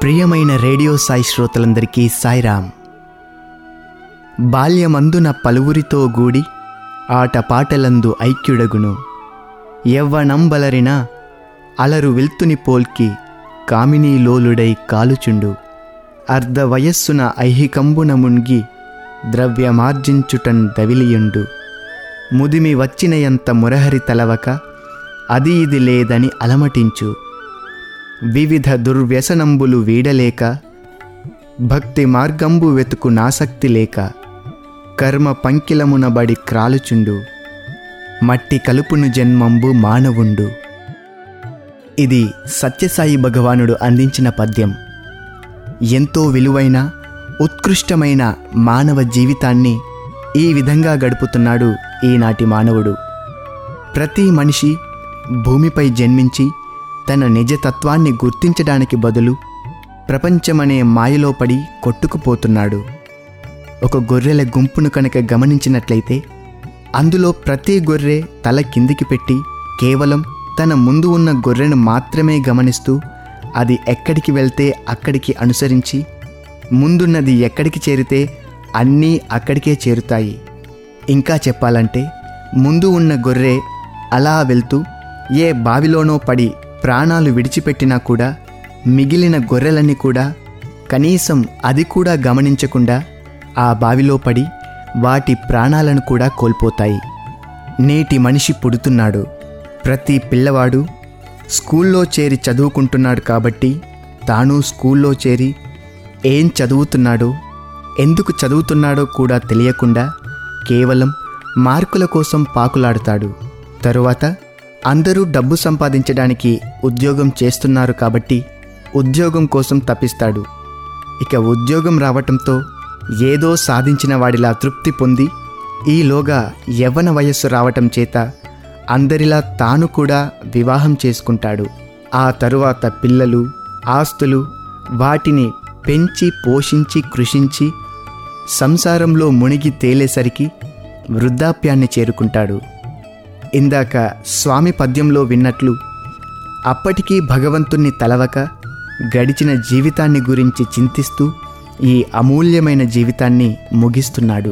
ప్రియమైన రేడియో సాయి శ్రోతలందరికీ సాయిరామ్ బాల్యమందున పలువురితో గూడి ఆటపాటలందు ఐక్యుడగును ఎవ్వనంబలరిన అలరు వెల్తుని పోల్కి కామినీలోలుడై కాలుచుండు అర్ధ వయస్సున ఐహికంబున మున్గి ద్రవ్యమార్జించుటన్ దవిలియుండు ముదిమి వచ్చినయంత మురహరి తలవక అది ఇది లేదని అలమటించు వివిధ దుర్వ్యసనంబులు వీడలేక భక్తి మార్గంబు వెతుకు నాసక్తి లేక కర్మ పంకిలమునబడి క్రాలుచుండు మట్టి కలుపును జన్మంబు మానవుండు ఇది సత్యసాయి భగవానుడు అందించిన పద్యం ఎంతో విలువైన ఉత్కృష్టమైన మానవ జీవితాన్ని ఈ విధంగా గడుపుతున్నాడు ఈనాటి మానవుడు ప్రతి మనిషి భూమిపై జన్మించి తన నిజతత్వాన్ని గుర్తించడానికి బదులు ప్రపంచమనే మాయలో పడి కొట్టుకుపోతున్నాడు ఒక గొర్రెల గుంపును కనుక గమనించినట్లయితే అందులో ప్రతి గొర్రె తల కిందికి పెట్టి కేవలం తన ముందు ఉన్న గొర్రెను మాత్రమే గమనిస్తూ అది ఎక్కడికి వెళ్తే అక్కడికి అనుసరించి ముందున్నది ఎక్కడికి చేరితే అన్నీ అక్కడికే చేరుతాయి ఇంకా చెప్పాలంటే ముందు ఉన్న గొర్రె అలా వెళ్తూ ఏ బావిలోనో పడి ప్రాణాలు విడిచిపెట్టినా కూడా మిగిలిన గొర్రెలన్నీ కూడా కనీసం అది కూడా గమనించకుండా ఆ బావిలో పడి వాటి ప్రాణాలను కూడా కోల్పోతాయి నేటి మనిషి పుడుతున్నాడు ప్రతి పిల్లవాడు స్కూల్లో చేరి చదువుకుంటున్నాడు కాబట్టి తాను స్కూల్లో చేరి ఏం చదువుతున్నాడో ఎందుకు చదువుతున్నాడో కూడా తెలియకుండా కేవలం మార్కుల కోసం పాకులాడుతాడు తరువాత అందరూ డబ్బు సంపాదించడానికి ఉద్యోగం చేస్తున్నారు కాబట్టి ఉద్యోగం కోసం తప్పిస్తాడు ఇక ఉద్యోగం రావటంతో ఏదో సాధించిన వాడిలా తృప్తి పొంది ఈలోగా యవ్వన వయస్సు రావటం చేత అందరిలా తాను కూడా వివాహం చేసుకుంటాడు ఆ తరువాత పిల్లలు ఆస్తులు వాటిని పెంచి పోషించి కృషించి సంసారంలో మునిగి తేలేసరికి వృద్ధాప్యాన్ని చేరుకుంటాడు ఇందాక స్వామి పద్యంలో విన్నట్లు అప్పటికీ భగవంతుణ్ణి తలవక గడిచిన జీవితాన్ని గురించి చింతిస్తూ ఈ అమూల్యమైన జీవితాన్ని ముగిస్తున్నాడు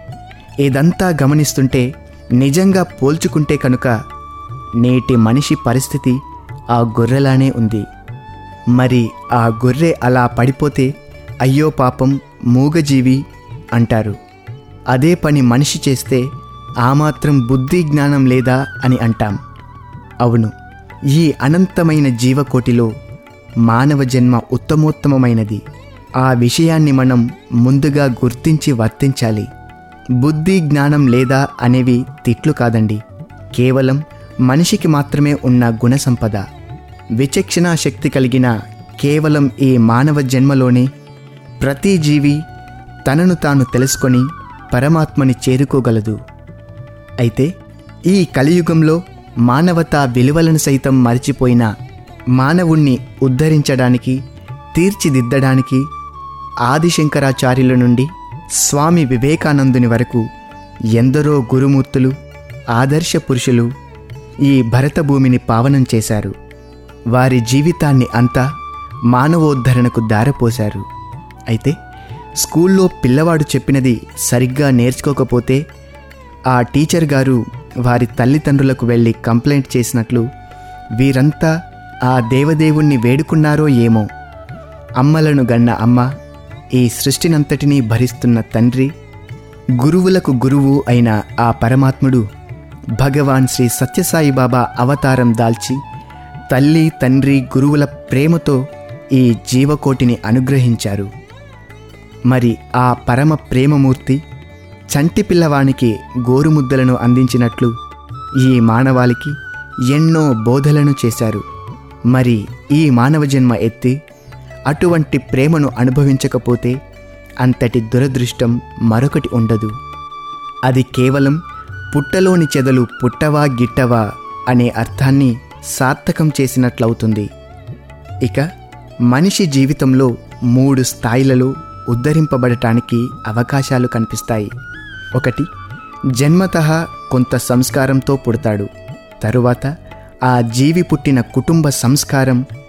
ఇదంతా గమనిస్తుంటే నిజంగా పోల్చుకుంటే కనుక నేటి మనిషి పరిస్థితి ఆ గొర్రెలానే ఉంది మరి ఆ గొర్రె అలా పడిపోతే అయ్యో పాపం మూగజీవి అంటారు అదే పని మనిషి చేస్తే ఆ మాత్రం బుద్ధి జ్ఞానం లేదా అని అంటాం అవును ఈ అనంతమైన జీవకోటిలో మానవ జన్మ ఉత్తమోత్తమమైనది ఆ విషయాన్ని మనం ముందుగా గుర్తించి వర్తించాలి బుద్ధి జ్ఞానం లేదా అనేవి తిట్లు కాదండి కేవలం మనిషికి మాత్రమే ఉన్న గుణ సంపద విచక్షణా శక్తి కలిగిన కేవలం ఈ మానవ జన్మలోనే ప్రతి జీవి తనను తాను తెలుసుకొని పరమాత్మని చేరుకోగలదు అయితే ఈ కలియుగంలో మానవతా విలువలను సైతం మరిచిపోయిన మానవుణ్ణి ఉద్ధరించడానికి తీర్చిదిద్దడానికి ఆదిశంకరాచార్యుల నుండి స్వామి వివేకానందుని వరకు ఎందరో గురుమూర్తులు ఆదర్శ పురుషులు ఈ భరత భూమిని పావనం చేశారు వారి జీవితాన్ని అంతా మానవోద్ధరణకు దారపోశారు అయితే స్కూల్లో పిల్లవాడు చెప్పినది సరిగ్గా నేర్చుకోకపోతే ఆ టీచర్ గారు వారి తల్లిదండ్రులకు వెళ్ళి కంప్లైంట్ చేసినట్లు వీరంతా ఆ దేవదేవుణ్ణి వేడుకున్నారో ఏమో అమ్మలను గన్న అమ్మ ఈ సృష్టినంతటినీ భరిస్తున్న తండ్రి గురువులకు గురువు అయిన ఆ పరమాత్ముడు భగవాన్ శ్రీ సత్యసాయి బాబా అవతారం దాల్చి తల్లి తండ్రి గురువుల ప్రేమతో ఈ జీవకోటిని అనుగ్రహించారు మరి ఆ పరమ ప్రేమమూర్తి చంటి పిల్లవానికి గోరుముద్దలను అందించినట్లు ఈ మానవాళికి ఎన్నో బోధలను చేశారు మరి ఈ మానవ జన్మ ఎత్తి అటువంటి ప్రేమను అనుభవించకపోతే అంతటి దురదృష్టం మరొకటి ఉండదు అది కేవలం పుట్టలోని చెదలు పుట్టవా గిట్టవా అనే అర్థాన్ని సార్థకం చేసినట్లవుతుంది ఇక మనిషి జీవితంలో మూడు స్థాయిలలో ఉద్ధరింపబడటానికి అవకాశాలు కనిపిస్తాయి ఒకటి జన్మత కొంత సంస్కారంతో పుడతాడు తరువాత ఆ జీవి పుట్టిన కుటుంబ సంస్కారం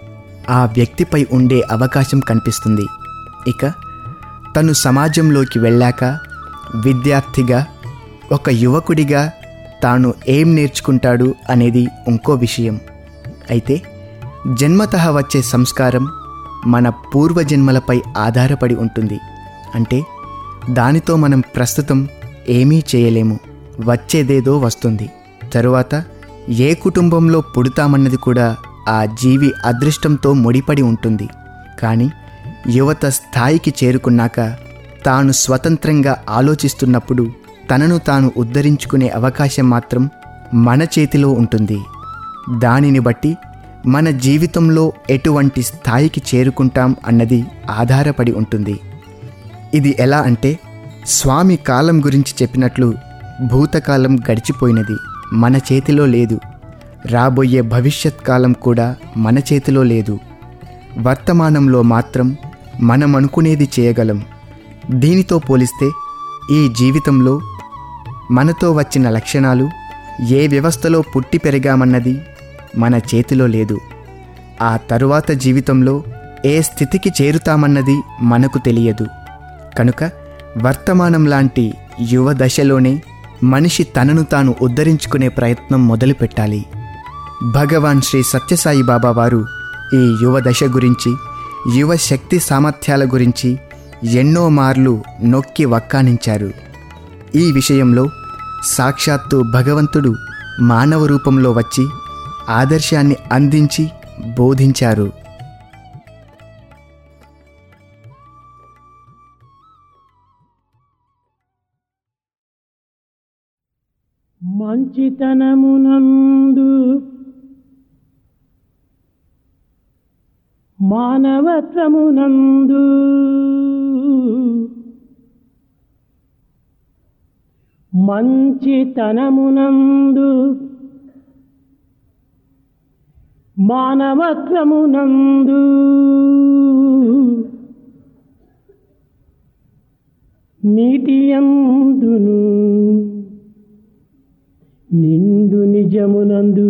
ఆ వ్యక్తిపై ఉండే అవకాశం కనిపిస్తుంది ఇక తను సమాజంలోకి వెళ్ళాక విద్యార్థిగా ఒక యువకుడిగా తాను ఏం నేర్చుకుంటాడు అనేది ఇంకో విషయం అయితే జన్మతః వచ్చే సంస్కారం మన పూర్వజన్మలపై ఆధారపడి ఉంటుంది అంటే దానితో మనం ప్రస్తుతం ఏమీ చేయలేము వచ్చేదేదో వస్తుంది తరువాత ఏ కుటుంబంలో పుడతామన్నది కూడా ఆ జీవి అదృష్టంతో ముడిపడి ఉంటుంది కానీ యువత స్థాయికి చేరుకున్నాక తాను స్వతంత్రంగా ఆలోచిస్తున్నప్పుడు తనను తాను ఉద్ధరించుకునే అవకాశం మాత్రం మన చేతిలో ఉంటుంది దానిని బట్టి మన జీవితంలో ఎటువంటి స్థాయికి చేరుకుంటాం అన్నది ఆధారపడి ఉంటుంది ఇది ఎలా అంటే స్వామి కాలం గురించి చెప్పినట్లు భూతకాలం గడిచిపోయినది మన చేతిలో లేదు రాబోయే భవిష్యత్ కాలం కూడా మన చేతిలో లేదు వర్తమానంలో మాత్రం మనం అనుకునేది చేయగలం దీనితో పోలిస్తే ఈ జీవితంలో మనతో వచ్చిన లక్షణాలు ఏ వ్యవస్థలో పుట్టి పెరిగామన్నది మన చేతిలో లేదు ఆ తరువాత జీవితంలో ఏ స్థితికి చేరుతామన్నది మనకు తెలియదు కనుక వర్తమానం లాంటి యువ దశలోనే మనిషి తనను తాను ఉద్ధరించుకునే ప్రయత్నం మొదలుపెట్టాలి భగవాన్ శ్రీ సత్యసాయి బాబా వారు ఈ యువ దశ గురించి యువ శక్తి సామర్థ్యాల గురించి ఎన్నో మార్లు నొక్కి వక్కానించారు ఈ విషయంలో సాక్షాత్తు భగవంతుడు మానవ రూపంలో వచ్చి ఆదర్శాన్ని అందించి బోధించారు మంచితనమునందు మానవత్వమునందు మంచితనమునందు మానవత్వమునందు నీతియందును నిండు నిజమునందు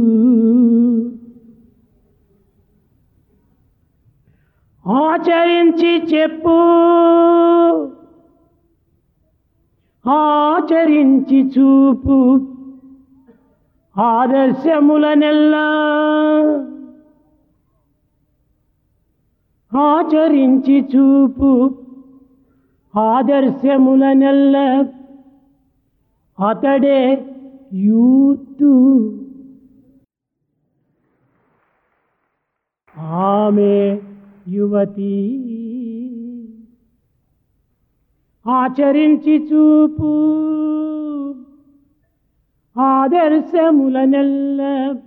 ఆచరించి చెప్పు ఆచరించి చూపు ఆదర్శములనెల్లా ఆచరించి చూపు ఆదర్శములనెల్ల అతడే యూతు ఆమె యువతి ఆచరించి చూపు ఆదర్శములనెల్ల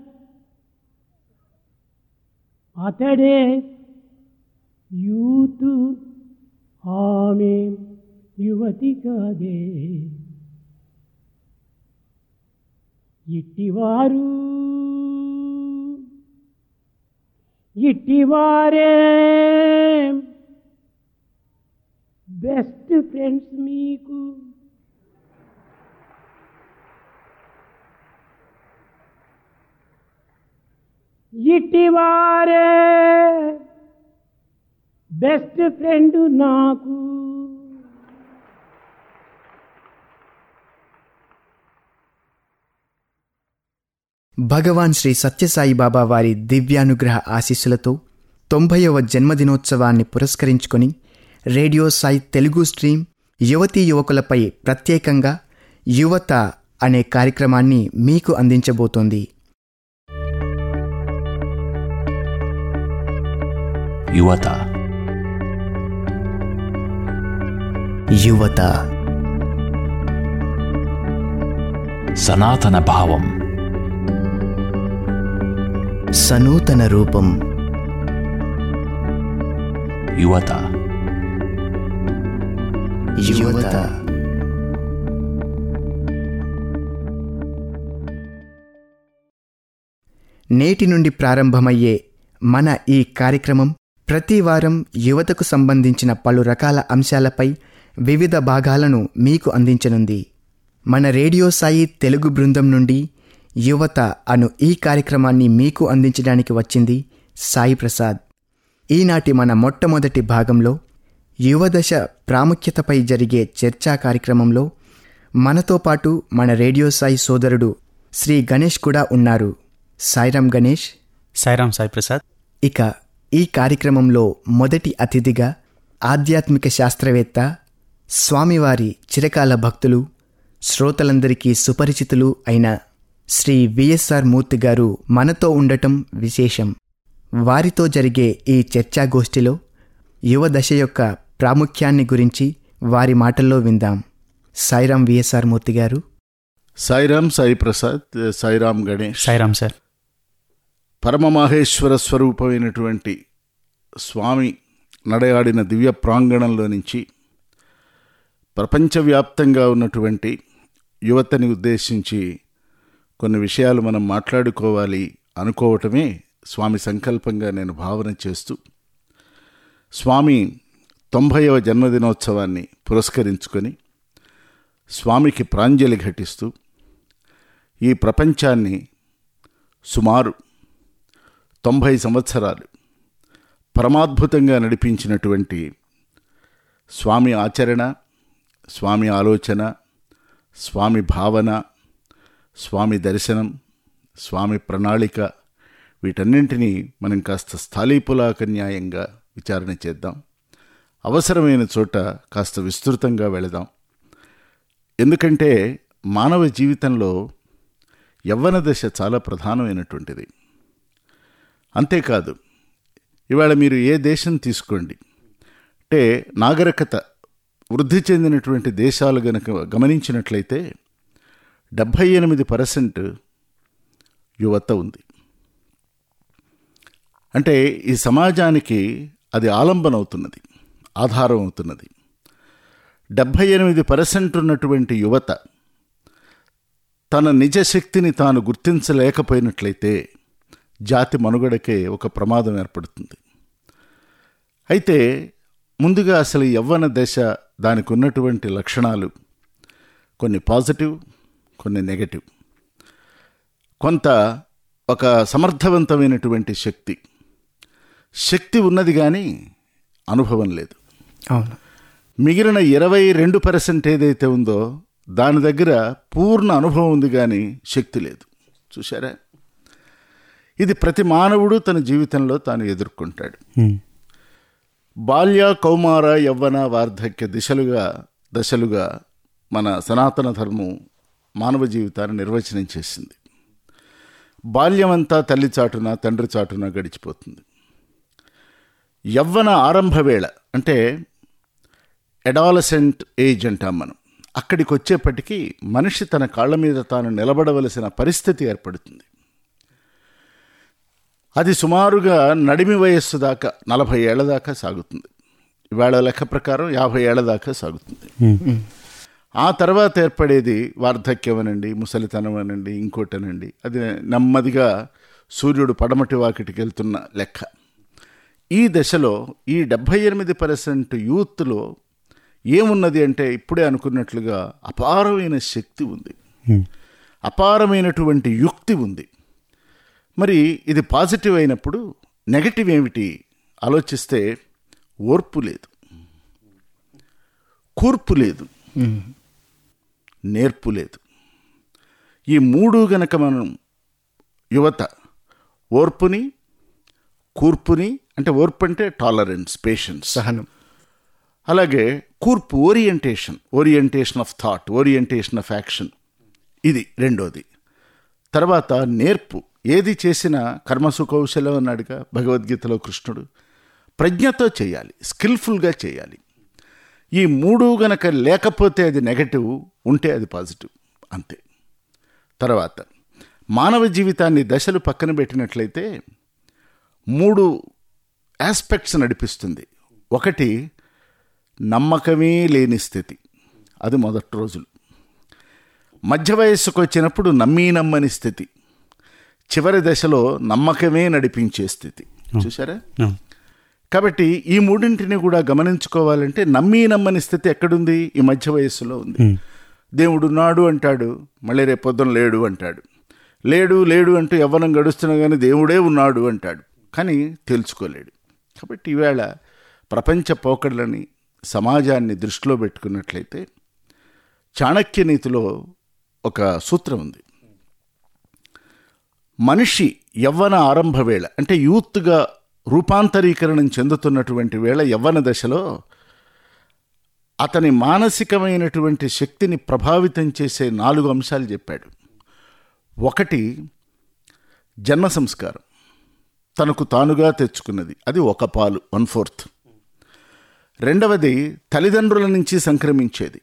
అతడే యూతు ఆమె యువతి కాదే ఇట్టివారు ఇట్టివారే బెస్ట్ ఫ్రెండ్స్ మీకు ఇట్టివారే బెస్ట్ ఫ్రెండ్ నాకు భగవాన్ శ్రీ సత్యసాయి బాబా వారి దివ్యానుగ్రహ ఆశీస్సులతో తొంభైవ జన్మదినోత్సవాన్ని పురస్కరించుకొని రేడియో సాయి తెలుగు స్ట్రీమ్ యువతీ యువకులపై ప్రత్యేకంగా యువత అనే కార్యక్రమాన్ని మీకు అందించబోతోంది యువత యువత సనాతన భావం సనూతన రూపం యువత యువత నేటి నుండి ప్రారంభమయ్యే మన ఈ కార్యక్రమం ప్రతి వారం యువతకు సంబంధించిన పలు రకాల అంశాలపై వివిధ భాగాలను మీకు అందించనుంది మన రేడియో సాయి తెలుగు బృందం నుండి యువత అను ఈ కార్యక్రమాన్ని మీకు అందించడానికి వచ్చింది సాయి ప్రసాద్ ఈనాటి మన మొట్టమొదటి భాగంలో యువదశ ప్రాముఖ్యతపై జరిగే చర్చా కార్యక్రమంలో మనతో పాటు మన రేడియో సాయి సోదరుడు శ్రీ గణేష్ కూడా ఉన్నారు సాయిరాం గణేష్ సాయిరాం సాయి ప్రసాద్ ఇక ఈ కార్యక్రమంలో మొదటి అతిథిగా ఆధ్యాత్మిక శాస్త్రవేత్త స్వామివారి చిరకాల భక్తులు శ్రోతలందరికీ సుపరిచితులు అయిన శ్రీ విఎస్ఆర్ మూర్తి గారు మనతో ఉండటం విశేషం వారితో జరిగే ఈ చర్చాగోష్ఠిలో యువ దశ యొక్క ప్రాముఖ్యాన్ని గురించి వారి మాటల్లో విందాం సాయిరాం విఎస్ఆర్ మూర్తి గారు సాయిరామ్ సాయి ప్రసాద్ సాయిరామ్ గణేష్ సాయిరాం సార్ పరమమాహేశ్వర స్వరూపమైనటువంటి స్వామి నడయాడిన దివ్య ప్రాంగణంలో నుంచి ప్రపంచవ్యాప్తంగా ఉన్నటువంటి యువతని ఉద్దేశించి కొన్ని విషయాలు మనం మాట్లాడుకోవాలి అనుకోవటమే స్వామి సంకల్పంగా నేను భావన చేస్తూ స్వామి తొంభైవ జన్మదినోత్సవాన్ని పురస్కరించుకొని స్వామికి ప్రాంజలి ఘటిస్తూ ఈ ప్రపంచాన్ని సుమారు తొంభై సంవత్సరాలు పరమాద్భుతంగా నడిపించినటువంటి స్వామి ఆచరణ స్వామి ఆలోచన స్వామి భావన స్వామి దర్శనం స్వామి ప్రణాళిక వీటన్నింటినీ మనం కాస్త స్థాళీపులాకన్యాయంగా విచారణ చేద్దాం అవసరమైన చోట కాస్త విస్తృతంగా వెళదాం ఎందుకంటే మానవ జీవితంలో యవ్వన దశ చాలా ప్రధానమైనటువంటిది అంతేకాదు ఇవాళ మీరు ఏ దేశం తీసుకోండి అంటే నాగరికత వృద్ధి చెందినటువంటి దేశాలు గనక గమనించినట్లయితే డెబ్భై ఎనిమిది పర్సెంట్ యువత ఉంది అంటే ఈ సమాజానికి అది ఆలంబన అవుతున్నది ఆధారం అవుతున్నది డెబ్భై ఎనిమిది పర్సెంట్ ఉన్నటువంటి యువత తన నిజ శక్తిని తాను గుర్తించలేకపోయినట్లయితే జాతి మనుగడకే ఒక ప్రమాదం ఏర్పడుతుంది అయితే ముందుగా అసలు యవ్వన దశ దానికి ఉన్నటువంటి లక్షణాలు కొన్ని పాజిటివ్ కొన్ని నెగటివ్ కొంత ఒక సమర్థవంతమైనటువంటి శక్తి శక్తి ఉన్నది కానీ అనుభవం లేదు అవును మిగిలిన ఇరవై రెండు పర్సెంట్ ఏదైతే ఉందో దాని దగ్గర పూర్ణ అనుభవం ఉంది కానీ శక్తి లేదు చూసారా ఇది ప్రతి మానవుడు తన జీవితంలో తాను ఎదుర్కొంటాడు బాల్య కౌమార యవ్వన వార్ధక్య దిశలుగా దశలుగా మన సనాతన ధర్మం మానవ జీవితాన్ని నిర్వచనం చేసింది బాల్యమంతా తల్లి చాటున తండ్రి చాటున గడిచిపోతుంది యవ్వన ఆరంభ వేళ అంటే ఎడాలసెంట్ ఏజ్ అంటాం మనం అక్కడికి వచ్చేప్పటికీ మనిషి తన కాళ్ళ మీద తాను నిలబడవలసిన పరిస్థితి ఏర్పడుతుంది అది సుమారుగా నడిమి వయస్సు దాకా నలభై ఏళ్ల దాకా సాగుతుంది ఇవాళ లెక్క ప్రకారం యాభై ఏళ్ల దాకా సాగుతుంది ఆ తర్వాత ఏర్పడేది వార్ధక్యం అనండి ముసలితనం అనండి ఇంకోటనండి అది నెమ్మదిగా సూర్యుడు పడమటి వాకిటికి వెళ్తున్న లెక్క ఈ దశలో ఈ డెబ్భై ఎనిమిది పర్సెంట్ యూత్లో ఏమున్నది అంటే ఇప్పుడే అనుకున్నట్లుగా అపారమైన శక్తి ఉంది అపారమైనటువంటి యుక్తి ఉంది మరి ఇది పాజిటివ్ అయినప్పుడు నెగటివ్ ఏమిటి ఆలోచిస్తే ఓర్పు లేదు కూర్పు లేదు నేర్పు లేదు ఈ మూడు గనక మనం యువత ఓర్పుని కూర్పుని అంటే ఓర్పు అంటే టాలరెన్స్ పేషెన్స్ సహనం అలాగే కూర్పు orientation orientation of thought orientation of action ఇది రెండోది తర్వాత నేర్పు ఏది చేసినా కర్మసు కౌశలం అన్నాడుగా భగవద్గీతలో కృష్ణుడు ప్రజ్ఞతో చేయాలి స్కిల్ఫుల్గా చేయాలి ఈ మూడు గనక లేకపోతే అది నెగటివ్ ఉంటే అది పాజిటివ్ అంతే తర్వాత మానవ జీవితాన్ని దశలు పక్కన పెట్టినట్లయితే మూడు ఆస్పెక్ట్స్ నడిపిస్తుంది ఒకటి నమ్మకమే లేని స్థితి అది మొదటి రోజులు మధ్య వయస్సుకు వచ్చినప్పుడు నమ్మీ నమ్మని స్థితి చివరి దశలో నమ్మకమే నడిపించే స్థితి చూసారా కాబట్టి ఈ మూడింటిని కూడా గమనించుకోవాలంటే నమ్మీ నమ్మని స్థితి ఎక్కడుంది ఈ మధ్య వయస్సులో ఉంది దేవుడు ఉన్నాడు అంటాడు మళ్ళీ రేపు పొద్దున లేడు అంటాడు లేడు లేడు అంటూ యవ్వనం గడుస్తున్నా కానీ దేవుడే ఉన్నాడు అంటాడు కానీ తేల్చుకోలేడు కాబట్టి ఈవేళ ప్రపంచ పోకడలని సమాజాన్ని దృష్టిలో పెట్టుకున్నట్లయితే చాణక్య నీతిలో ఒక సూత్రం ఉంది మనిషి యవ్వన ఆరంభ వేళ అంటే యూత్గా రూపాంతరీకరణం చెందుతున్నటువంటి వేళ యవ్వన దశలో అతని మానసికమైనటువంటి శక్తిని ప్రభావితం చేసే నాలుగు అంశాలు చెప్పాడు ఒకటి జన్మ సంస్కారం తనకు తానుగా తెచ్చుకున్నది అది ఒక పాలు వన్ ఫోర్త్ రెండవది తల్లిదండ్రుల నుంచి సంక్రమించేది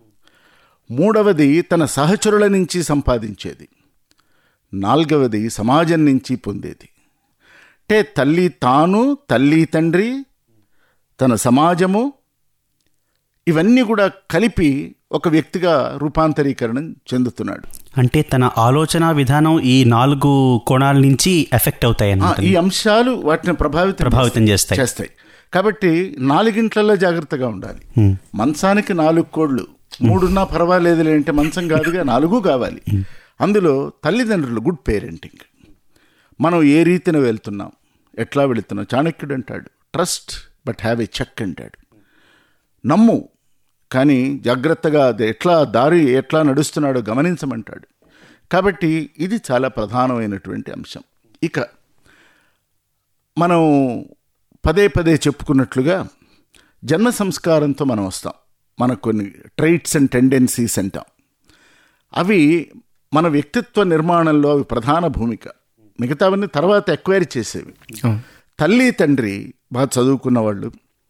మూడవది తన సహచరుల నుంచి సంపాదించేది నాలుగవది సమాజం నుంచి పొందేది అంటే తల్లి తాను తల్లి తండ్రి తన సమాజము ఇవన్నీ కూడా కలిపి ఒక వ్యక్తిగా రూపాంతరీకరణం చెందుతున్నాడు అంటే తన ఆలోచన విధానం ఈ నాలుగు కోణాల నుంచి ఎఫెక్ట్ అవుతాయి ఆ, అన్నమాట ఈ అంశాలు వాటిని ప్రభావితం ప్రభావితం చేస్తాయి. చేస్తాయి కాబట్టి నాలుగింట్లలో జాగ్రత్తగా ఉండాలి మంచానికి నాలుగు కోళ్ళు మూడున్నా పర్వాలేదులే అంటే మంచం కాదుగా నాలుగు కావాలి అందులో తల్లిదండ్రులు గుడ్ పేరెంటింగ్ మనం ఏ రీతిన వెళ్తున్నాం ఎట్లా వెళుతున్నాం చాణక్యుడు అంటాడు trust but have a check అంటాడు నమ్ము కానీ జాగ్రత్తగా అది ఎట్లా దారి ఎట్లా నడుస్తున్నాడో గమనించమంటాడు కాబట్టి ఇది చాలా ప్రధానమైనటువంటి అంశం ఇక మనం పదే పదే చెప్పుకున్నట్లుగా జన్మ సంస్కారంతో మనం వస్తాం మనకు కొన్ని ట్రైట్స్ అండ్ టెండెన్సీస్ అంటాం అవి మన వ్యక్తిత్వ నిర్మాణంలో అవి ప్రధాన భూమిక మిగతావన్నీ తర్వాత ఎక్వైర్ చేసేవి తల్లి తండ్రి బాగా చదువుకున్న వాళ్ళు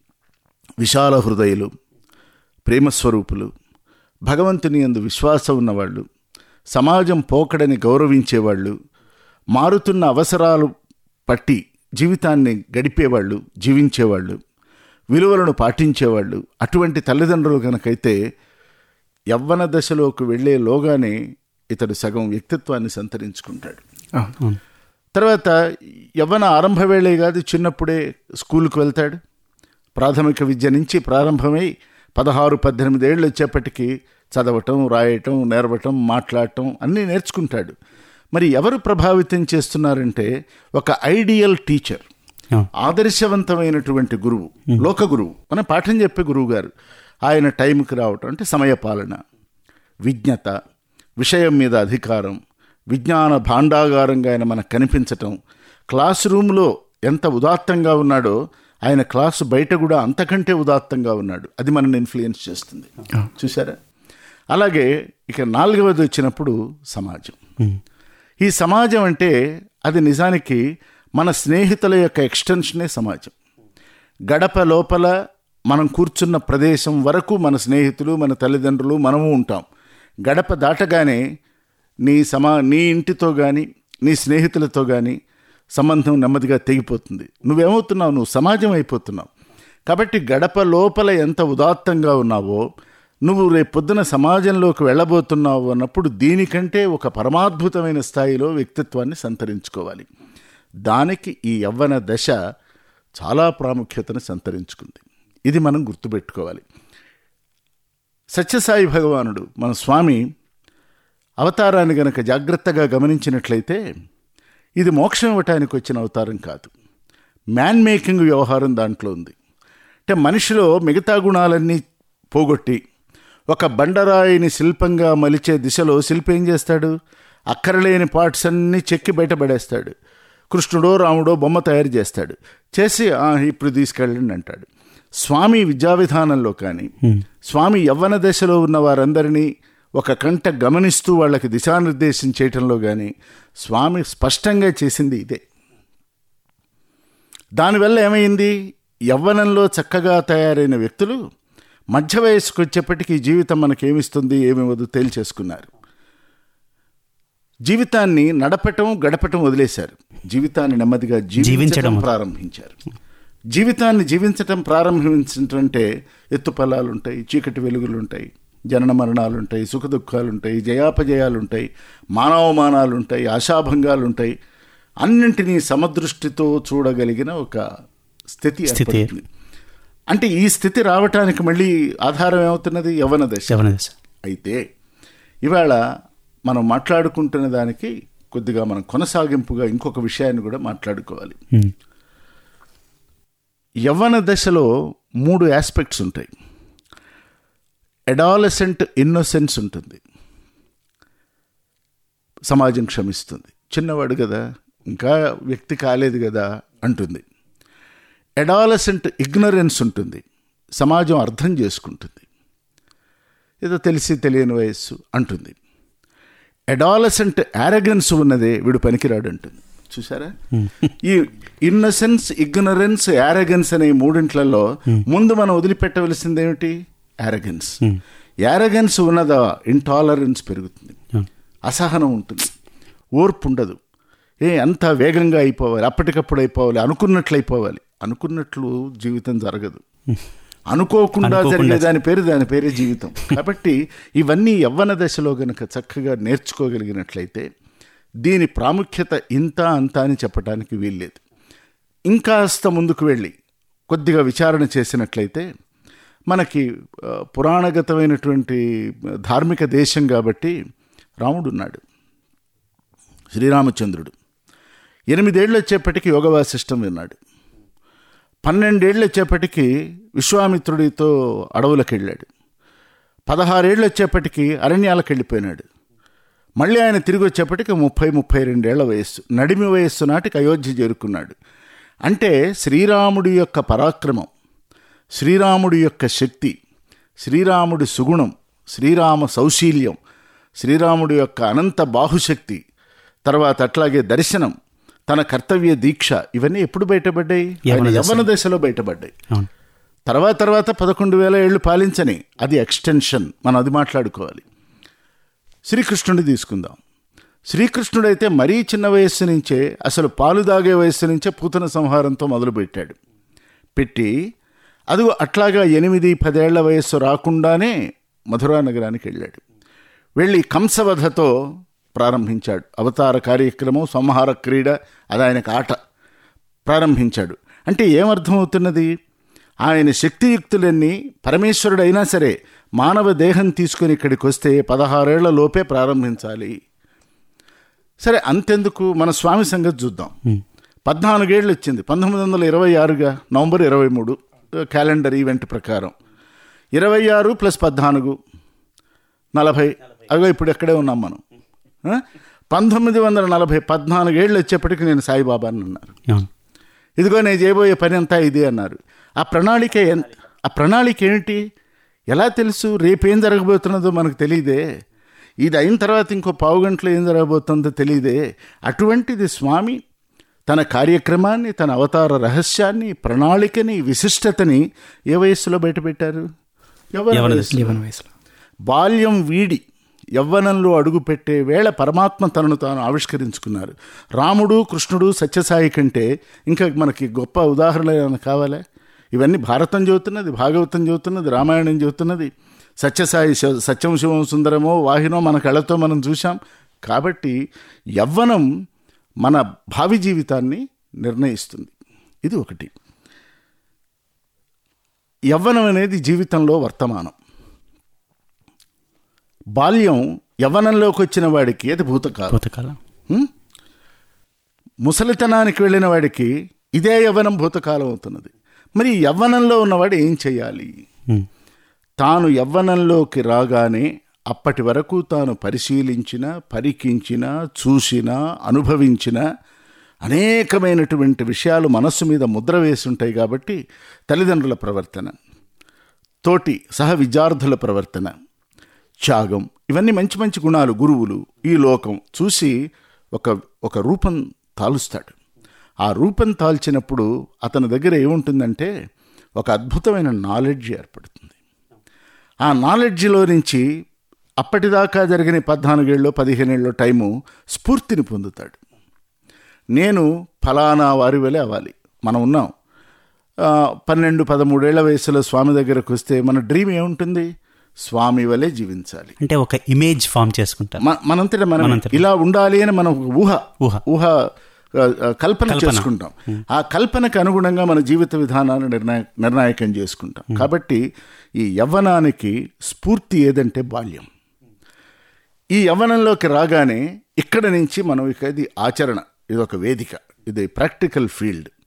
విశాల హృదయులు ప్రేమస్వరూపులు భగవంతుని యందు విశ్వాసం ఉన్నవాళ్ళు సమాజం పోకడని గౌరవించేవాళ్ళు మారుతున్న అవసరాలు పట్టి జీవితాన్ని గడిపేవాళ్ళు జీవించేవాళ్ళు విలువలను పాటించేవాళ్ళు అటువంటి తల్లిదండ్రులు కనుకైతే యవ్వన దశలోకి వెళ్ళే లోగానే ఇతడు సగం వ్యక్తిత్వాన్ని సంతరించుకుంటాడు అవును. తర్వాత యవ్వన ఆరంభ వేళే కాదు చిన్నప్పుడే స్కూల్కి వెళ్తాడు ప్రాథమిక విద్య నుంచి ప్రారంభమై పదహారు పద్దెనిమిది ఏళ్ళు వచ్చేప్పటికీ చదవటం రాయటం నేర్వటం మాట్లాడటం అన్నీ నేర్చుకుంటాడు మరి ఎవరు ప్రభావితం చేస్తున్నారంటే ఒక ఐడియల్ టీచర్ అవును. ఆదర్శవంతమైనటువంటి గురువు లోక గురువు మన పాఠం చెప్పే గురువు గారు ఆయన టైంకి రావటం అంటే సమయపాలన విజ్ఞత విషయం మీద అధికారం విజ్ఞాన భాండాగారంగా ఆయన మనకు కనిపించటం క్లాస్ రూమ్లో ఎంత ఉదాత్తంగా ఉన్నాడో ఆయన క్లాసు బయట కూడా అంతకంటే ఉదాత్తంగా ఉన్నాడు అది మనల్ని ఇన్ఫ్లుయెన్స్ చేస్తుంది చూసారా అలాగే ఇక నాలుగవది వచ్చినప్పుడు సమాజం ఈ సమాజం అంటే అది నిజానికి మన స్నేహితుల యొక్క ఎక్స్టెన్షనే సమాజం గడప లోపల మనం కూర్చున్న ప్రదేశం వరకు మన స్నేహితులు మన తల్లిదండ్రులు మనము ఉంటాం గడప దాటగానే నీ సమా నీ ఇంటితో కానీ నీ స్నేహితులతో కానీ సంబంధం నెమ్మదిగా తెగిపోతుంది నువ్వేమవుతున్నావు నువ్వు సమాజం అయిపోతున్నావు కాబట్టి గడప లోపల ఎంత ఉదాత్తంగా ఉన్నావో నువ్వు రేపు పొద్దున సమాజంలోకి వెళ్ళబోతున్నావు అన్నప్పుడు దీనికంటే ఒక పరమాద్భుతమైన స్థాయిలో వ్యక్తిత్వాన్ని సంతరించుకోవాలి దానికి ఈ యవ్వన దశ చాలా ప్రాముఖ్యతను సంతరించుకుంది ఇది మనం గుర్తుపెట్టుకోవాలి సత్యసాయి భగవానుడు మన స్వామి అవతారాన్ని గనక జాగ్రత్తగా గమనించినట్లయితే ఇది మోక్షం ఇవ్వటానికి వచ్చిన అవతారం కాదు మ్యాన్ మేకింగ్ వ్యవహారం దాంట్లో ఉంది అంటే మనిషిలో మిగతా గుణాలన్నీ పోగొట్టి ఒక బండరాయిని శిల్పంగా మలిచే దిశలో శిల్పి ఏం చేస్తాడు అక్కరలేని పార్ట్స్ అన్నీ చెక్కి బయటపడేస్తాడు కృష్ణుడో రాముడో బొమ్మ తయారు చేస్తాడు చేసి "ఆ, ఇప్పుడు తీసుకెళ్ళండి అంటాడు స్వామి విద్యా విధానంలో కానీ స్వామి యవ్వన దశలో ఉన్న వారందరినీ ఒక కంట గమనిస్తూ వాళ్ళకి దిశానిర్దేశం చేయటంలో కానీ స్వామి స్పష్టంగా చేసింది ఇదే దానివల్ల ఏమైంది యవ్వనంలో చక్కగా తయారైన వ్యక్తులు మధ్య వయస్సుకు వచ్చేప్పటికీ జీవితం మనకేమిస్తుంది ఏమివ్వదు తేల్చేసుకున్నారు జీవితాన్ని నడపటం గడపటం వదిలేశారు జీవితాన్ని నెమ్మదిగా జీవించడం జీవించడం. ప్రారంభించారు జీవితాన్ని జీవించటం ప్రారంభించటం అంటే ఎత్తుపల్లాలు ఉంటాయి చీకటి వెలుగులు ఉంటాయి జనన మరణాలు ఉంటాయి సుఖ దుఃఖాలు ఉంటాయి జయాపజయాలు ఉంటాయి మానవమానాలు ఉంటాయి ఆశాభంగాలు ఉంటాయి అన్నింటినీ సమదృష్టితో చూడగలిగిన ఒక స్థితి స్థితి. ఏర్పడుతుంది అంటే ఈ స్థితి రావటానికి మళ్ళీ ఆధారం ఏమవుతున్నది యవన దశ యవ్వన దశ అయితే ఇవాళ మనం మాట్లాడుకుంటున్న దానికి కొద్దిగా మనం కొనసాగింపుగా ఇంకొక విషయాన్ని కూడా మాట్లాడుకోవాలి ఉమ్. యవ్వన దశలో మూడు ఆస్పెక్ట్స్ ఉంటాయి ఎడాలసెంట్ ఇన్నోసెన్స్ ఉంటుంది సమాజం క్షమిస్తుంది చిన్నవాడు కదా ఇంకా వ్యక్తి కాలేదు కదా అంటుంది ఎడాలసెంట్ ఇగ్నరెన్స్ ఉంటుంది సమాజం అర్థం చేసుకుంటుంది ఏదో తెలిసి తెలియని వయస్సు అంటుంది ఎడాలసెంట్ యారగెన్స్ ఉన్నదే వీడు పనికిరాడు అంటుంది చూసారా ఈ ఇన్నసెన్స్ ఇగ్నరెన్స్ యారగెన్స్ అనే ఈ మూడింట్లలో ముందు మనం వదిలిపెట్టవలసింది ఏమిటి యారగెన్స్ యారగెన్స్ ఉన్నదా ఇంటాలరెన్స్ పెరుగుతుంది అసహనం ఉంటుంది ఓర్పు ఉండదు ఏ అంత వేగంగా అయిపోవాలి అప్పటికప్పుడు అయిపోవాలి అనుకున్నట్లు అయిపోవాలి అనుకున్నట్లు జీవితం జరగదు అనుకోకుండా అనుకోకుండా జరిగే దాని పేరు దాని పేరే జీవితం కాబట్టి ఇవన్నీ యవ్వన దశలో గనక చక్కగా నేర్చుకోగలిగినట్లయితే దీని ప్రాముఖ్యత ఇంత అంత అని చెప్పడానికి వీల్లేదు ఇంకాస్త ముందుకు వెళ్ళి కొద్దిగా విచారణ చేసినట్లయితే మనకి ఆ, పురాణగతమైనటువంటి ధార్మిక దేశం కాబట్టి రాముడు ఉన్నాడు శ్రీరామచంద్రుడు ఎనిమిదేళ్ళు వచ్చేప్పటికి యోగ వాసిష్టం విన్నాడు పన్నెండేళ్ళు వచ్చేప్పటికి విశ్వామిత్రుడితో అడవులకు వెళ్ళాడు పదహారేళ్ళు వచ్చేప్పటికి అరణ్యాలకు వెళ్ళిపోయినాడు మళ్ళీ ఆయన తిరిగి వచ్చేప్పటికి ముప్పై ముప్పై రెండేళ్ల వయస్సు నడిమి వయస్సు నాటికి అయోధ్య చేరుకున్నాడు అంటే శ్రీరాముడి యొక్క పరాక్రమం శ్రీరాముడి యొక్క శక్తి శ్రీరాముడి సుగుణం శ్రీరామ సౌశీల్యం శ్రీరాముడి యొక్క అనంత బాహుశక్తి తర్వాత అట్లాగే దర్శనం తన కర్తవ్య దీక్ష ఇవన్నీ ఎప్పుడు బయటపడ్డాయి యవ్వన దశ. యవన దశలో బయటపడ్డాయి అవును తర్వాత తర్వాత పదకొండు వేల ఏళ్ళు పాలించని అది ఎక్స్టెన్షన్ మనం అది మాట్లాడుకోవాలి శ్రీకృష్ణుడిని తీసుకుందాం శ్రీకృష్ణుడైతే మరీ చిన్న వయస్సు నుంచే అసలు పాలు దాగే వయస్సు నుంచే పూతన సంహారంతో మొదలుపెట్టాడు పెట్టి అది అట్లాగా ఎనిమిది పదేళ్ల వయస్సు రాకుండానే మధురా నగరానికి వెళ్ళాడు వెళ్ళి కంసవధతో ప్రారంభించాడు అవతార కార్యక్రమం సంహార క్రీడ అది ఆయనకు ఆట ప్రారంభించాడు అంటే ఏమర్థమవుతున్నది ఆయన శక్తియుక్తులన్నీ పరమేశ్వరుడు అయినా సరే మానవ దేహం తీసుకుని ఇక్కడికి వస్తే పదహారేళ్ల లోపే ప్రారంభించాలి సరే అంతెందుకు మన స్వామి సంగతి చూద్దాం పద్నాలుగేళ్ళు వచ్చింది పంతొమ్మిది వందల ఇరవై ఆరుగా నవంబర్ ఇరవై మూడు క్యాలెండర్ ఈవెంట్ ప్రకారం ఇరవై ఆరు ప్లస్ పద్నాలుగు నలభై అగో ఇప్పుడు ఎక్కడే ఉన్నాం మనం ఆ? పంతొమ్మిది వందల నలభై పద్నాలుగేళ్ళు వచ్చేప్పటికి నేను సాయిబాబాని అన్నారు అవును ఇదిగో నేను చేయబోయే పని అంతా ఇది అన్నారు ఆ ప్రణాళిక ఎన్- ఆ ప్రణాళిక ఏమిటి ఎలా తెలుసు రేపేం జరగబోతున్నదో మనకు తెలియదే ఇది అయిన తర్వాత ఇంకో పావు గంటలో ఏం జరగబోతుందో తెలియదే అటువంటిది స్వామి తన కార్యక్రమాన్ని తన అవతార రహస్యాన్ని ప్రణాళికని విశిష్టతని ఏ వయస్సులో బయటపెట్టారు ఎవరి యవ్వన వయస్సులో? యవన వయసులో బాల్యం వీడి యవ్వనంలో అడుగుపెట్టే వేళ పరమాత్మ తనను తాను ఆవిష్కరించుకున్నారు రాముడు కృష్ణుడు సత్యసాయి కంటే ఇంకా మనకి గొప్ప ఉదాహరణ ఏమైనా కావాలా ఇవన్నీ భారతం చెబుతున్నది భాగవతం చెబుతున్నది రామాయణం చెబుతున్నది సత్యసాయి శ- సత్యం శివం సుందరమో వాహినో మన కళ్ళతో మనం చూసాం కాబట్టి యవ్వనం మన భావి జీవితాన్ని నిర్ణయిస్తుంది ఇది ఒకటి యవ్వనం అనేది జీవితంలో వర్తమానం బాల్యం యవ్వనంలోకి వచ్చిన వాడికి అది భూతకాలం భూతకాలం హ్మ్? ముసలితనానికి వెళ్ళిన వాడికి ఇదే యవ్వనం భూతకాలం అవుతున్నది మరి ఈ యవ్వనంలో ఉన్నవాడు ఏం చేయాలి ఉమ్. తాను యవ్వనంలోకి రాగానే అప్పటి వరకు తాను పరిశీలించిన పరికించిన చూసిన అనుభవించిన అనేకమైనటువంటి విషయాలు మనస్సు మీద ముద్ర వేసి ఉంటాయి కాబట్టి తల్లిదండ్రుల ప్రవర్తన తోటి సహ విద్యార్థుల ప్రవర్తన త్యాగం ఇవన్నీ మంచి మంచి గుణాలు గురువులు ఈ లోకం చూసి ఒక ఒక రూపం తాలుస్తాడు ఆ రూపం తాల్చినప్పుడు అతని దగ్గర ఏముంటుందంటే ఒక అద్భుతమైన నాలెడ్జ్ ఏర్పడుతుంది ఆ నాలెడ్జ్లో నుంచి అప్పటిదాకా జరిగిన పద్నాలుగేళ్ళు పదిహేనేళ్ళు టైము స్ఫూర్తిని పొందుతాడు నేను ఫలానా వారి వలె అవ్వాలి మనం ఉన్నాం ఆ, పన్నెండు పదమూడేళ్ల వయసులో స్వామి దగ్గరకు వస్తే మన డ్రీమ్ ఏముంటుంది స్వామి వలె జీవించాలి అంటే ఒక ఇమేజ్ ఫామ్ చేసుకుంటారు మ- మనంతట మనం మనంతట. ఇలా ఉండాలి అని మనం ఒక ఊహ ఊహ. ఊహ ఆ, ఆ, కల్పన చేసుకుంటాం ఆ కల్పనకు అనుగుణంగా మన జీవిత విధానాన్ని నిర్ణయ నిర్ణాయకం చేసుకుంటాం కాబట్టి ఈ యవ్వనానికి స్ఫూర్తి ఏదంటే బాల్యం ఈ యవ్వనంలోకి రాగానే ఇక్కడ నుంచి మనం ఇక ఇది ఆచరణ ఇది ఒక వేదిక ఇది ప్రాక్టికల్ ఫీల్డ్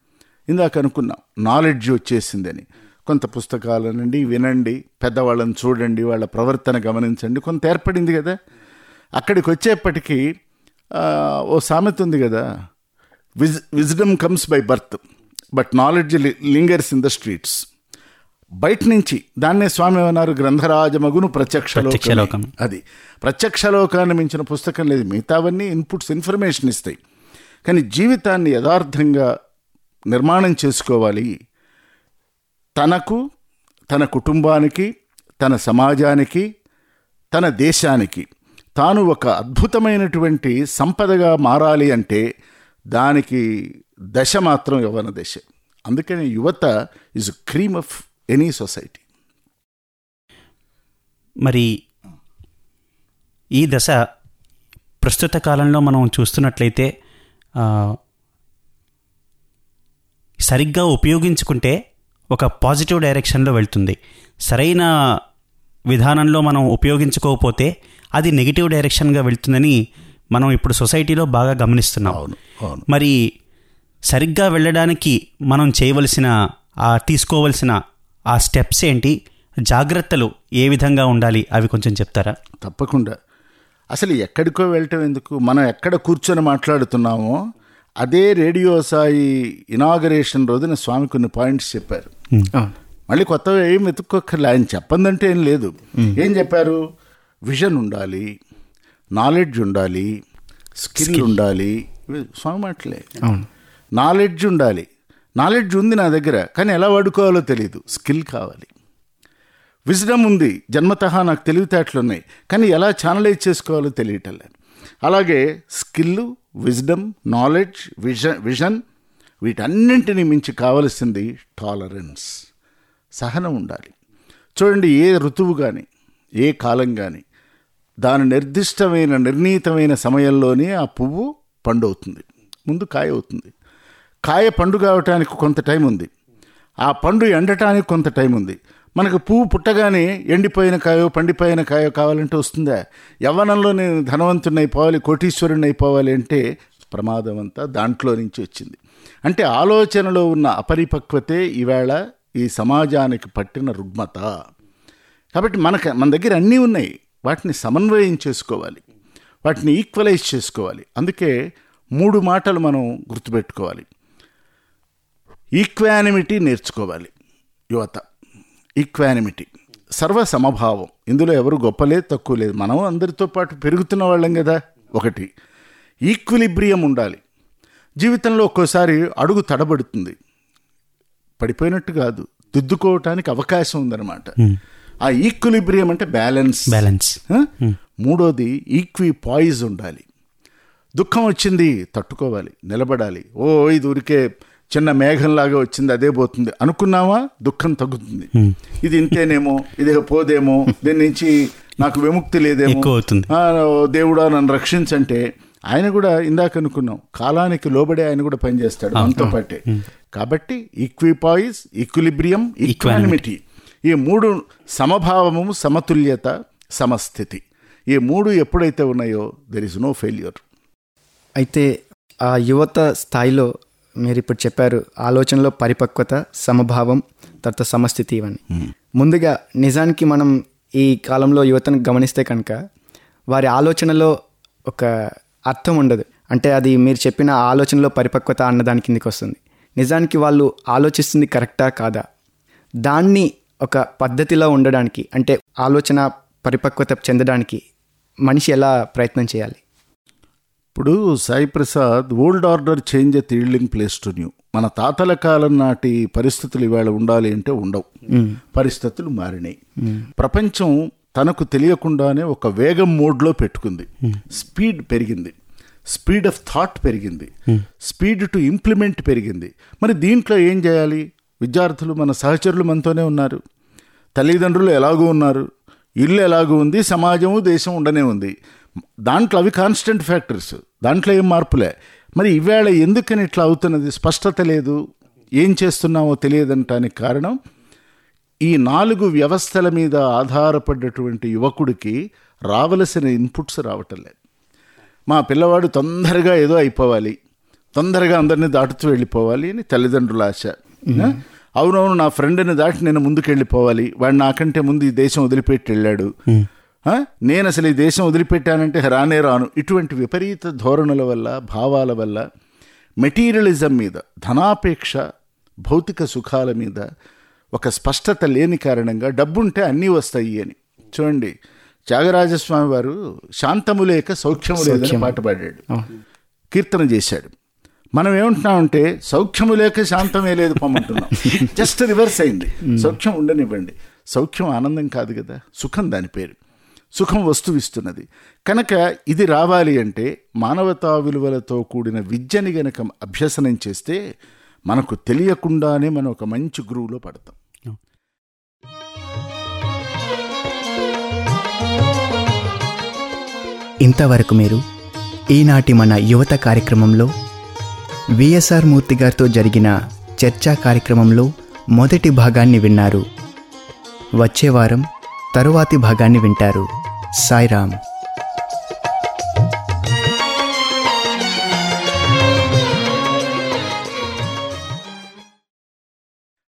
ఇందాక అనుకున్నాం నాలెడ్జ్ వచ్చేసిందని కొంత పుస్తకాలనండి వినండి పెద్దవాళ్ళని చూడండి వాళ్ళ ప్రవర్తన గమనించండి కొంత ఏర్పడింది కదా అక్కడికి వచ్చేప్పటికీ ఆ, ఓ సామెత ఉంది కదా విజ్ wisdom comes by birth but knowledge lingers in the streets బయట నుంచి దాన్నే స్వామి ఏమన్నారు గ్రంథరాజమగును ప్రత్యక్షలోకమే ప్రత్యక్షలోకం. అది ప్రత్యక్షలోకాన్ని మించిన పుస్తకం లేదు మిగతావన్నీ ఇన్పుట్స్ ఇన్ఫర్మేషన్ ఇస్తాయి కానీ జీవితాన్ని యథార్థంగా నిర్మాణం చేసుకోవాలి తనకు తన కుటుంబానికి తన సమాజానికి తన దేశానికి తాను ఒక అద్భుతమైనటువంటి సంపదగా మారాలి అంటే దానికి దశ మాత్రం యవ్వన దశ అందుకని యువత is cream of any society మరి ఈ దశ ప్రస్తుత కాలంలో మనం చూస్తున్నట్లయితే ఆ, సరిగ్గా ఉపయోగించుకుంటే ఒక పాజిటివ్ డైరెక్షన్లో వెళ్తుంది సరైన విధానంలో మనం ఉపయోగించుకోకపోతే అది నెగిటివ్ డైరెక్షన్గా వెళ్తుందని మనం ఇప్పుడు సొసైటీలో బాగా గమనిస్తున్నాం అవును అవును మరి సరిగ్గా వెళ్ళడానికి మనం చేయవలసిన ఆ తీసుకోవలసిన ఆ స్టెప్స్ ఏంటి జాగ్రత్తలు ఏ విధంగా ఉండాలి అవి కొంచెం చెప్తారా తప్పకుండా అసలు ఎక్కడికో వెళ్ళటం ఎందుకు మనం ఎక్కడ కూర్చొని మాట్లాడుతున్నామో అదే రేడియో సాయి ఇనాగరేషన్ రోజున స్వామి కొన్ని పాయింట్స్ చెప్పారు అవును మళ్ళీ కొత్తగా ఏం వెతుక్కోక్కర్లే ఆయన చెప్పందంటే ఏం లేదు ఏం చెప్పారు విజన్ ఉండాలి నాలెడ్జ్ ఉండాలి స్కిల్ ఉండాలి ఇవి స్వామి మాటలే అవును నాలెడ్జ్ ఉండాలి నాలెడ్జ్ ఉంది నా దగ్గర కానీ ఎలా వాడుకోవాలో తెలియదు స్కిల్ కావాలి విజ్డమ్ ఉంది జన్మతః నాకు తెలివితేటలు ఉన్నాయి కానీ ఎలా ఛానలైజ్ చేసుకోవాలో తెలియటం లేదు అలాగే skill wisdom knowledge vision vision వీటన్నింటినీ మించి కావలసింది టాలరెన్స్ సహనం ఉండాలి చూడండి ఏ ఋతువు కానీ ఏ కాలం కానీ దాని నిర్దిష్టమైన నిర్ణీతమైన సమయంలోనే ఆ పువ్వు పండు అవుతుంది ముందు కాయ అవుతుంది కాయ పండు కావటానికి కొంత టైం ఉంది ఆ పండు ఎండటానికి కొంత టైం ఉంది మనకు పువ్వు పుట్టగానే ఎండిపోయిన కాయో పండిపోయిన కాయో కావాలంటే వస్తుందా యవ్వనంలో నేను ధనవంతుని అయిపోవాలి కోటీశ్వరుని అయిపోవాలి అంటే ప్రమాదం అంతా దాంట్లో నుంచి వచ్చింది అంటే ఆలోచనలో ఉన్న అపరిపక్వతే ఈవేళ ఈ సమాజానికి పట్టిన రుగ్మత కాబట్టి మనకు మన దగ్గర అన్నీ ఉన్నాయి వాటిని సమన్వయం చేసుకోవాలి వాటిని ఈక్వలైజ్ చేసుకోవాలి అందుకే మూడు మాటలు మనం గుర్తుపెట్టుకోవాలి ఈక్వానిమిటీ నేర్చుకోవాలి యువత ఈక్వానిమిటీ సర్వ సమభావం ఇందులో ఎవరు గొప్పలేదు తక్కువ లేదు మనం అందరితో పాటు పెరుగుతున్న వాళ్ళం కదా ఒకటి ఈక్విలిబ్రియం ఉండాలి జీవితంలో ఒక్కోసారి అడుగు తడబడుతుంది పడిపోయినట్టు కాదు దిద్దుకోవటానికి అవకాశం ఉందన్నమాట ఆ ఈక్విలిబ్రియం అంటే బ్యాలెన్స్ బ్యాలెన్స్ ఆ? మూడోది ఈక్వి పాయిజ్ ఉండాలి దుఃఖం వచ్చింది తట్టుకోవాలి నిలబడాలి ఓ ఇది ఊరికే చిన్న మేఘంలాగా వచ్చింది అదే పోతుంది అనుకున్నావా దుఃఖం తగ్గుతుంది ఇది ఇంతేనేమో ఇది ఇక పోదేమో దీని నుంచి నాకు విముక్తి లేదేమో ఎక్కువ అవుతుంది. ఆ, ఓ దేవుడా నన్ను రక్షించంటే ఆయన కూడా ఇందాక అనుకున్నాం కాలానికి లోబడే ఆయన కూడా పనిచేస్తాడు మనతో పాటే కాబట్టి ఈక్విపాయిస్ ఈక్విలిబ్రియం ఈక్వానిమిటీ ఈ మూడు సమభావము సమతుల్యత సమస్థితి ఈ మూడు ఎప్పుడైతే ఉన్నాయో దెర్ ఇస్ నో ఫెయిల్యూర్ అయితే ఆ యువత స్థాయిలో మీరు ఇప్పుడు చెప్పారు ఆలోచనలో పరిపక్వత సమభావం తర్వాత సమస్థితి ఇవన్నీ ముందుగా నిజానికి మనం ఈ కాలంలో యువతను గమనిస్తే కనుక వారి ఆలోచనలో ఒక అర్థం ఉండదు అంటే అది మీరు చెప్పిన ఆలోచనలో పరిపక్వత అన్నదాని కిందకి వస్తుంది నిజానికి వాళ్ళు ఆలోచిస్తుంది కరెక్టా కాదా దాన్ని ఒక పద్ధతిలో ఉండడానికి అంటే ఆలోచన పరిపక్వత చెందడానికి మనిషి ఎలా ప్రయత్నం చేయాలి ఇప్పుడు Sai Prasad old order change a yielding place to new మన తాతల కాలం నాటి పరిస్థితులు ఇవాళ ఉండాలి అంటే ఉండవు పరిస్థితులు మారినాయి ప్రపంచం తనకు తెలియకుండానే ఒక వేగం మోడ్లో పెట్టుకుంది స్పీడ్ పెరిగింది స్పీడ్ ఆఫ్ థాట్ పెరిగింది స్పీడ్ టు ఇంప్లిమెంట్ పెరిగింది మరి దీంట్లో ఏం చేయాలి విద్యార్థులు మన సహచరులు మనతోనే ఉన్నారు తల్లిదండ్రులు ఎలాగూ ఉన్నారు ఇల్లు ఎలాగూ ఉంది సమాజము దేశం ఉండనే ఉంది దాంట్లో అవి కాన్స్టెంట్ ఫ్యాక్టర్స్ దాంట్లో ఏం మార్పులే మరి ఈవేళ ఎందుకని ఇట్లా అవుతున్నది స్పష్టత లేదు ఏం చేస్తున్నామో తెలియదంటానికి కారణం ఈ నాలుగు వ్యవస్థల మీద ఆధారపడ్డటువంటి యువకుడికి రావలసిన ఇన్పుట్స్ రావటం లేదు మా పిల్లవాడు తొందరగా ఏదో అయిపోవాలి తొందరగా అందరినీ దాటుతూ వెళ్ళిపోవాలి అని తల్లిదండ్రుల ఆశ ఆ? అవునవును నా ఫ్రెండ్ని దాటి నేను ముందుకు వెళ్ళిపోవాలి వాడు నాకంటే ముందు ఈ దేశం వదిలిపెట్టి వెళ్ళాడు ఆ? నేను అసలు ఈ దేశం వదిలిపెట్టానంటే రానే రాను ఇటువంటి విపరీత ధోరణుల వల్ల భావాల వల్ల మెటీరియలిజం మీద ధనాపేక్ష భౌతిక సుఖాల మీద ఒక స్పష్టత లేని కారణంగా డబ్బుంటే అన్నీ వస్తాయి అని చూడండి త్యాగరాజస్వామి వారు శాంతము లేక సౌఖ్యము లేదని పాట పాడాడు కీర్తన చేశాడు మనం ఏమంటున్నామంటే సౌఖ్యము లేక శాంతమే లేదు పొమ్మంటున్నాం జస్ట్ రివర్స్ అయింది సౌఖ్యం ఉండనివ్వండి సౌఖ్యం ఆనందం కాదు కదా సుఖం దాని పేరు సుఖం వస్తువిస్తున్నది కనుక ఇది రావాలి అంటే మానవతా విలువలతో కూడిన విద్యని గనక అభ్యసనం చేస్తే మనకు తెలియకుండానే మనం ఒక మంచి గురువులో పడతాం ఇంతవరకు మీరు ఈనాటి మన యువత కార్యక్రమంలో విఎస్ఆర్ మూర్తి గారితో జరిగిన చర్చా కార్యక్రమంలో మొదటి భాగాన్ని విన్నారు వచ్చే వారం తరువాతి భాగాన్ని వింటారు సాయిరామ్